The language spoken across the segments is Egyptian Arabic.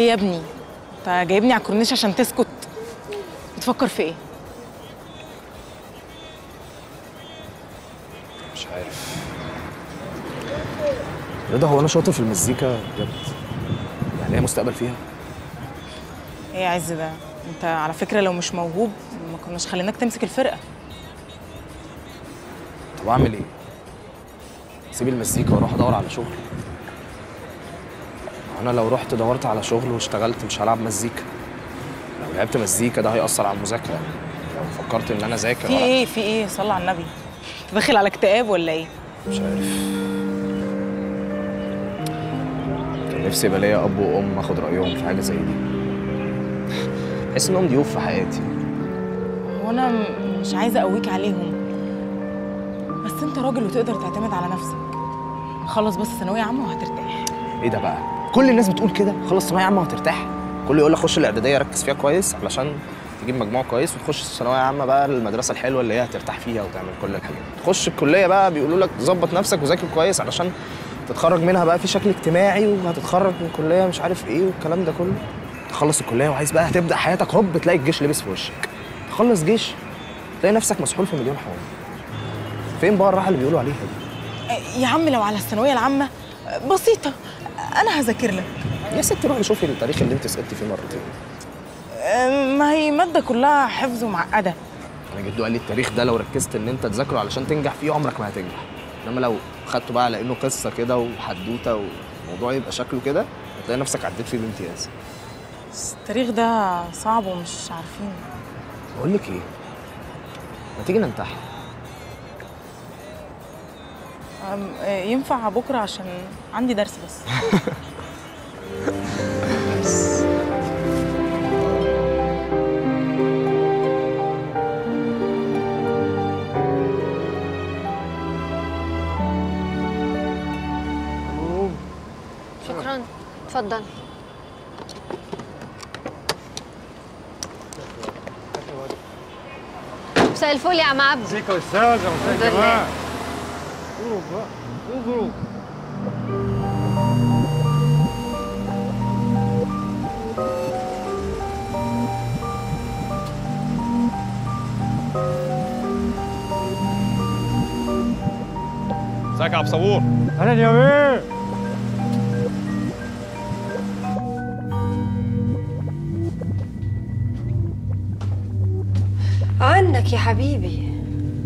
ايه يا ابني انت جايبني على الكورنيش عشان تسكت بتفكر في ايه مش عارف رضا هو انا شاطر في المزيكا بجد يعني ليا مستقبل فيها ايه يا عز ده انت على فكره لو مش موهوب ما كناش خليناك تمسك الفرقه طب اعمل ايه اسيب المزيكا واروح ادور على شغل انا لو رحت دورت على شغل واشتغلت مش هلعب مزيكا لو لعبت مزيكا ده هيأثر على المذاكره لو فكرت ان انا اذاكر في ولا- ايه في ايه صلى على النبي انت داخل على اكتئاب ولا ايه مش عارف كان نفسي يبقى ليا اب وام اخد رايهم في حاجه زي دي بحس انهم ضيوف في حياتي هو انا م- مش عايزه اقويك عليهم بس انت راجل وتقدر تعتمد على نفسك خلص بس ثانويه عامه وهترتاح ايه ده بقى كل الناس بتقول كده خلص ثانويه عامه وهترتاح كله يقول لك خش الاعداديه ركز فيها كويس علشان تجيب مجموع كويس وتخش الثانويه عامه بقى المدرسه الحلوه اللي هي هترتاح فيها وتعمل كل الحاجات تخش الكليه بقى بيقولوا لك ظبط نفسك وذاكر كويس علشان تتخرج منها بقى في شكل اجتماعي وهتتخرج من كليه مش عارف ايه والكلام ده كله تخلص الكليه وعايز بقى هتبدا حياتك هوب تلاقي الجيش لبس في وشك تخلص جيش تلاقي نفسك مسحول في مليون حوار فين بقى الراحه اللي بيقولوا عليها دي آه، يا عم لو على الثانويه العامه آه، بسيطه انا هذاكر لك يا ست روحي شوفي التاريخ اللي انت سقطتي فيه مرتين آه، ما هي ماده كلها حفظ ومعقده انا جدو قال لي التاريخ ده لو ركزت ان انت تذاكره علشان تنجح فيه عمرك ما هتنجح انما لو خدته بقى على انه قصه كده وحدوته والموضوع يبقى شكله كده هتلاقي نفسك عديت فيه بامتياز بس التاريخ ده صعب ومش عارفين بقول لك ايه ما تيجي ننتحر آم، آه، ينفع بكره عشان عندي درس بس شكرا اتفضل مساء الفل يا عم عبد ازيك يا استاذ يا الحمد استاذ لله. جمال قولوا بقى قولوا ازيك يا عبد صبور اهلا يا بيه عنك يا حبيبي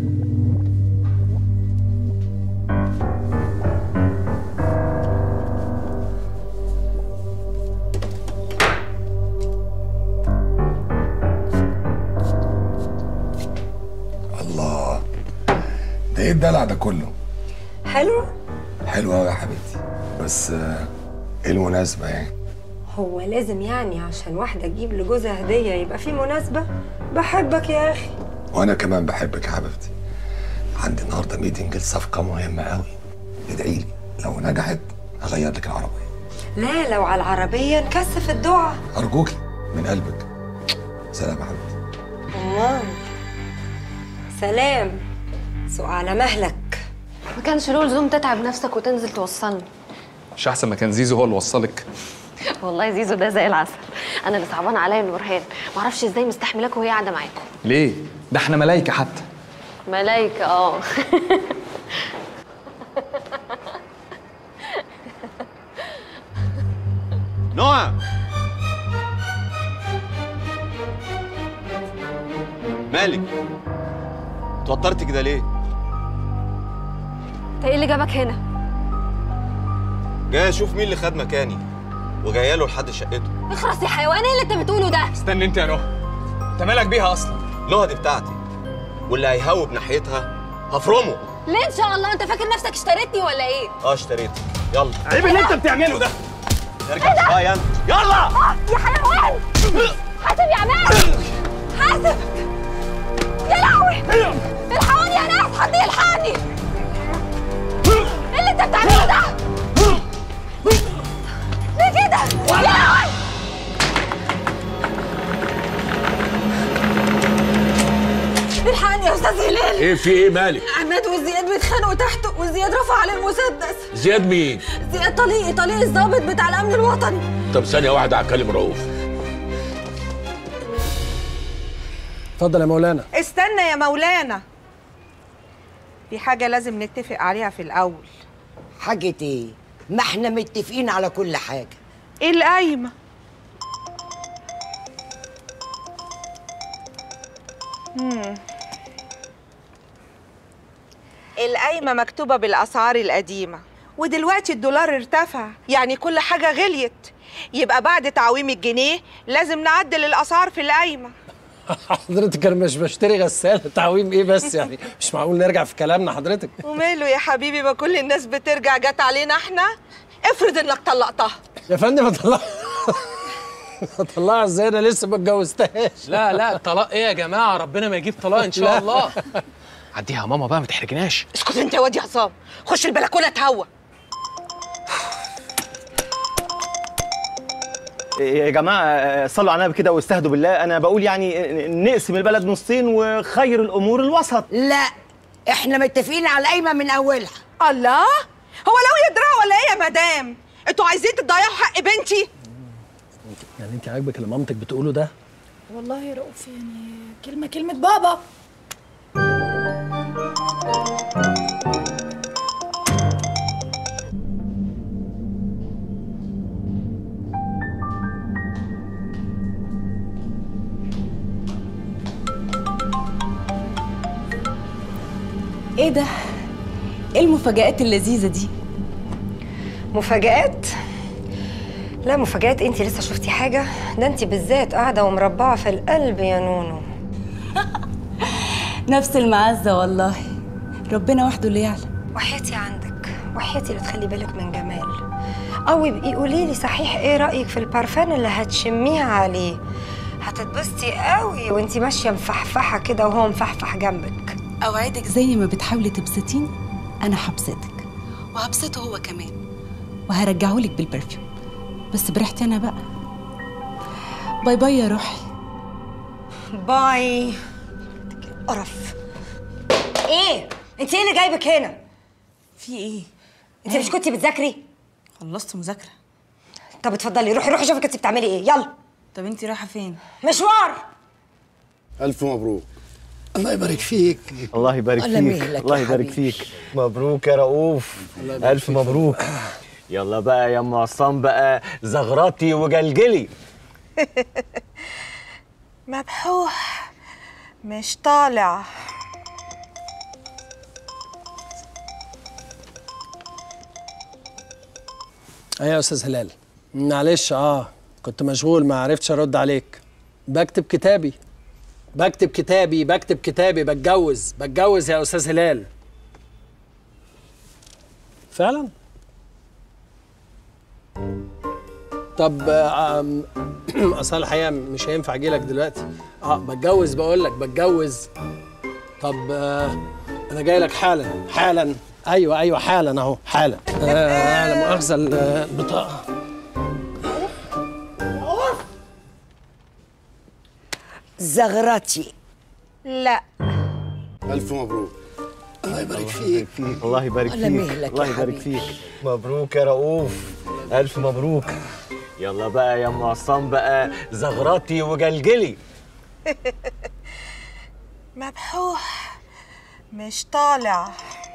الله ده ايه الدلع ده كله حلو حلو قوي يا حبيبتي بس آه، ايه المناسبه يعني هو لازم يعني عشان واحدة تجيب لجوزها هدية يبقى في مناسبة بحبك يا أخي وانا كمان بحبك يا حبيبتي عندي النهارده ميتنج لصفقه مهمه قوي ادعي لي لو نجحت هغير لك العربيه لا لو على العربية نكثف الدعاء ارجوكي من قلبك سلام يا حبيبتي أمال سلام سوق على مهلك ما كانش له لزوم تتعب نفسك وتنزل توصلني مش احسن ما كان زيزو هو اللي وصلك والله زيزو ده زي العسل انا اللي صعبان عليا نورهان ما اعرفش ازاي مستحملاك وهي قاعده معاكم ليه ده احنا ملايكه حتى ملايكه اه نوع مالك توترت كده ليه انت ايه اللي جابك هنا جاي اشوف مين اللي خد مكاني وجايه له لحد شقته اخرس يا حيوان ايه اللي انت بتقوله ده استنى انت يا نهى انت مالك بيها اصلا نهى دي بتاعتي واللي هيهوب ناحيتها هفرمه ليه ان شاء الله انت فاكر نفسك اشتريتني ولا ايه اه اشتريتك يلا عيب اللي انت بتعمله ده نرجع شويه انت يلا يا حيوان حاسب يا عماد حاسب يا لهوي الحقوني يا ناس حد يلحقني ايه اللي انت بتعمله ده ليه كده يا لهوي الحقني يا أستاذ هلال ايه في ايه مالك؟ عماد وزياد اتخانقوا تحته وزياد رفع عليه المسدس زياد مين؟ زياد طليقي طليقي الضابط بتاع الامن الوطني طب ثانية واحدة هكلم رؤوف اتفضل يا مولانا استنى يا مولانا في حاجة لازم نتفق عليها في الأول حاجة ايه؟ ما احنا متفقين على كل حاجة القايمة مم. القايمة مكتوبة بالأسعار القديمة ودلوقتي الدولار ارتفع يعني كل حاجة غليت يبقى بعد تعويم الجنيه لازم نعدل الأسعار في القايمة حضرتك انا مش بشتري غسالة تعويم ايه بس يعني مش معقول نرجع في كلامنا حضرتك وماله يا حبيبي ما كل الناس بترجع جت علينا احنا افرض انك طلقتها يا فندم اطلع اطلعها ازاي انا لسه ما اتجوزتهاش لا لا طلاق ايه يا جماعه ربنا ما يجيب طلاق ان شاء لا. الله عديها يا ماما بقى ما تحرجناش اسكت انت يا واد يا عصام خش البلكونه اتهوى يا جماعة صلوا على النبي كده واستهدوا بالله أنا بقول يعني نقسم البلد نصين وخير الأمور الوسط لا احنا متفقين على القايمة من أولها الله هو لو يدرع ولا ايه يا مدام انتوا عايزين تضيعوا حق بنتي يعني انت عاجبك اللي مامتك بتقوله ده والله يا رؤوف يعني كلمة كلمة بابا ايه ده؟ ايه المفاجآت اللذيذة دي؟ مفاجآت لا مفاجآت انت لسه شفتي حاجة ده انت بالذات قاعدة ومربعة في القلب يا نونو نفس المعزة والله ربنا وحده اللي يعلم وحياتي عندك وحياتي اللي تخلي بالك من جمال او يبقي قولي لي صحيح ايه رأيك في البارفان اللي هتشميها عليه هتتبسطي قوي وانت ماشية مفحفحة كده وهو مفحفح جنبك اوعدك زي ما بتحاولي تبسطيني انا هبسطك وهبسطه هو كمان وهرجعهولك بالبرفيوم بس بريحتي انا بقى باي باي يا روحي باي قرف ايه انت ايه اللي جايبك هنا في ايه انت مش كنتي بتذاكري خلصت مذاكره طب اتفضلي روحي روحي شوفي كنتي بتعملي ايه يلا طب انت رايحه فين مشوار ألف مبروك الله يبارك فيك الله يبارك الله فيك مهلك الله يا يبارك حبيبي. فيك مبروك يا رؤوف ألف مبروك يلا بقى يا ام عصام بقى زغرطي وجلجلي مبحوح مش طالع ايوه يا استاذ هلال معلش اه كنت مشغول ما عرفتش ارد عليك بكتب كتابي بكتب كتابي بكتب كتابي بتجوز بتجوز يا استاذ هلال فعلا طب آه، آم، اصل الحقيقه مش هينفع اجي لك دلوقتي اه بتجوز بقول لك بتجوز طب آه انا جاي لك حالا حالا ايوه ايوه حالا اهو حالا آه لا مؤاخذه ال- البطاقه زغرتي لا ألف مبروك الله يبارك فيك الله يبارك الله فيك مهلك يا الله يبارك حبيبي. فيك مبروك يا رؤوف ألف مبروك يلا بقى يا ام عصام بقى زغرطي وجلجلي مبحوح مش طالع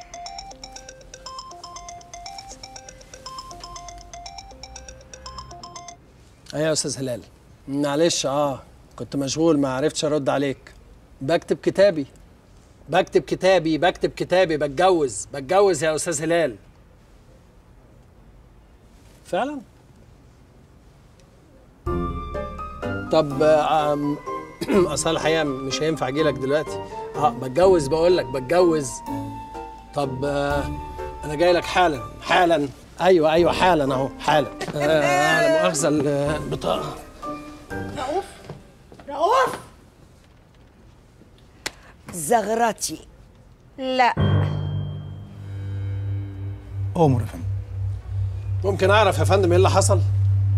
ايوه يا استاذ هلال معلش اه كنت مشغول ما عرفتش ارد عليك بكتب كتابي بكتب كتابي بكتب كتابي بتجوز بتجوز يا استاذ هلال فعلا طب آه، آم، اصل الحقيقه مش هينفع اجي لك دلوقتي اه بتجوز بقول لك بتجوز طب آه انا جاي لك حالا حالا ايوه ايوه حالا اهو حالا آه لا مؤاخذه ال- البطاقه رؤوف رؤوف زغرتي لا أمر يا فندم ممكن اعرف يا فندم ايه اللي حصل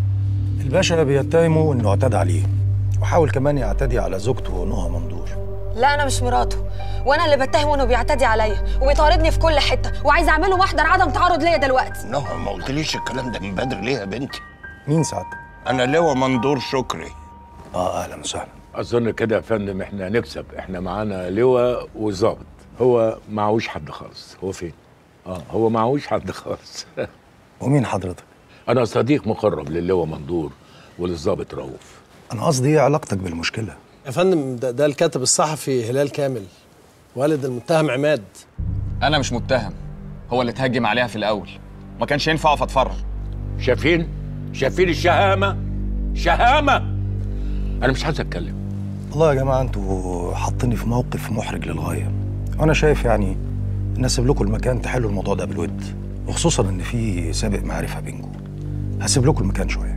الباشا بيتهمه إنه اعتدى عليه وحاول كمان يعتدي على زوجته نهى مندور لا انا مش مراته وانا اللي بتهمه انه بيعتدي عليا وبيطاردني في كل حته وعايز اعمله محضر عدم تعرض ليا دلوقتي نهى ما قلتليش الكلام ده من بدري ليه يا بنتي مين سعادتك؟ انا لواء مندور شكري اه اهلا وسهلا اظن كده يا فندم احنا هنكسب احنا معانا لواء وظابط هو معهوش حد خالص هو فين اه هو معهوش حد خالص ومين حضرتك انا صديق مقرب للواء مندور وللظابط رؤوف انا قصدي ايه علاقتك بالمشكله يا فندم ده, ده الكاتب الصحفي هلال كامل والد المتهم عماد انا مش متهم هو اللي اتهجم عليها في الاول ما كانش ينفع اقف اتفرج شايفين شايفين الشهامه شهامه انا مش عايز اتكلم والله يا جماعه انتوا حاطيني في موقف محرج للغايه وانا شايف يعني ان اسيب لكم المكان تحلوا الموضوع ده بالود وخصوصا ان في سابق معرفه بينكم هسيب لكم المكان شويه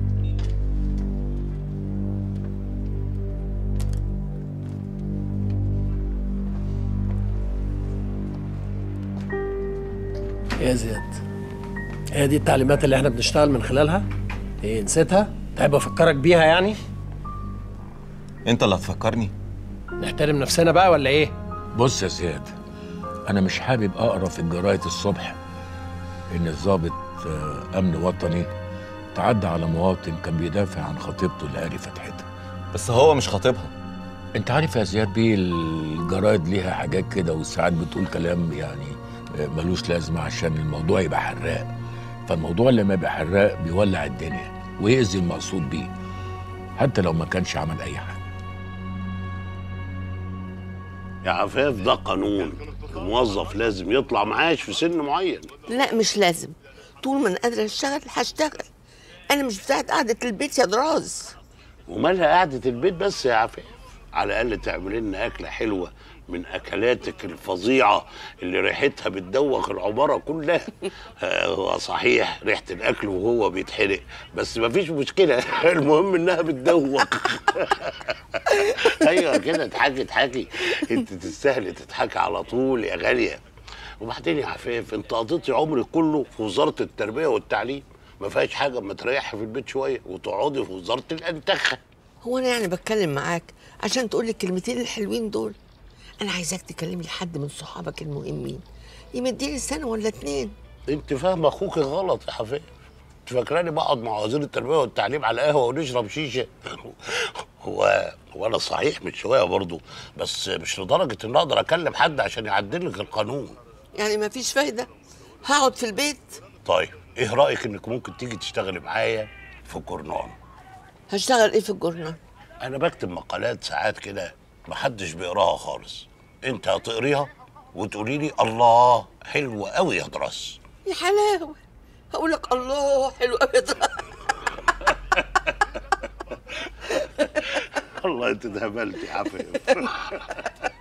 إيه يا زياد هي دي التعليمات اللي احنا بنشتغل من خلالها ايه نسيتها تحب افكرك بيها يعني انت اللي هتفكرني نحترم نفسنا بقى ولا ايه بص يا زياد انا مش حابب اقرا في الجرايد الصبح ان الضابط آه، امن وطني تعدى على مواطن كان بيدافع عن خطيبته اللي قاري فتحتها بس هو مش خاطبها انت عارف يا زياد بيه الجرايد ليها حاجات كده وساعات بتقول كلام يعني آه، ملوش لازمه عشان الموضوع يبقى حراق فالموضوع لما يبقى حراق بيولع الدنيا ويأذي المقصود بيه حتى لو ما كانش عمل اي حاجه يا عفاف ده قانون الموظف لازم يطلع معاش في سن معين لا مش لازم طول ما انا قادره اشتغل هشتغل انا مش بتاعت قعده البيت يا دراز ومالها قعدة البيت بس يا عفاف على الأقل تعمل لنا أكلة حلوة من أكلاتك الفظيعة اللي ريحتها بتدوخ العمارة كلها آه، هو صحيح ريحة الأكل وهو بيتحرق بس مفيش مشكلة المهم إنها بتدوخ أيوة كده اضحكي اضحكي أنت تستاهلي تضحكي على طول يا غالية وبعدين يا عفاف أنت قضيتي عمرك كله في وزارة التربية والتعليم ما فيهاش حاجة اما تريحي في البيت شوية وتقعدي في وزارة الأنتخة هو انا يعني بتكلم معاك عشان تقول لي الكلمتين الحلوين دول انا عايزاك تكلمي حد من صحابك المهمين يمديني سنه ولا اتنين انت فاهمه اخوك غلط يا حفيظ انت فاكراني بقعد مع وزير التربيه والتعليم على قهوه ونشرب شيشه هو هو انا صحيح من شويه برضه بس مش لدرجه ان اقدر اكلم حد عشان يعدل لك القانون يعني مفيش فايده هقعد في البيت طيب ايه رايك انك ممكن تيجي تشتغلي معايا في جورنال هشتغل ايه في الجورنال انا بكتب مقالات ساعات كده محدش بيقراها خالص انت هتقريها وتقولي لي الله حلوه قوي يا دراس يا حلاوه هقول لك الله حلو قوي ده والله انت اتهبلتي يا عفيف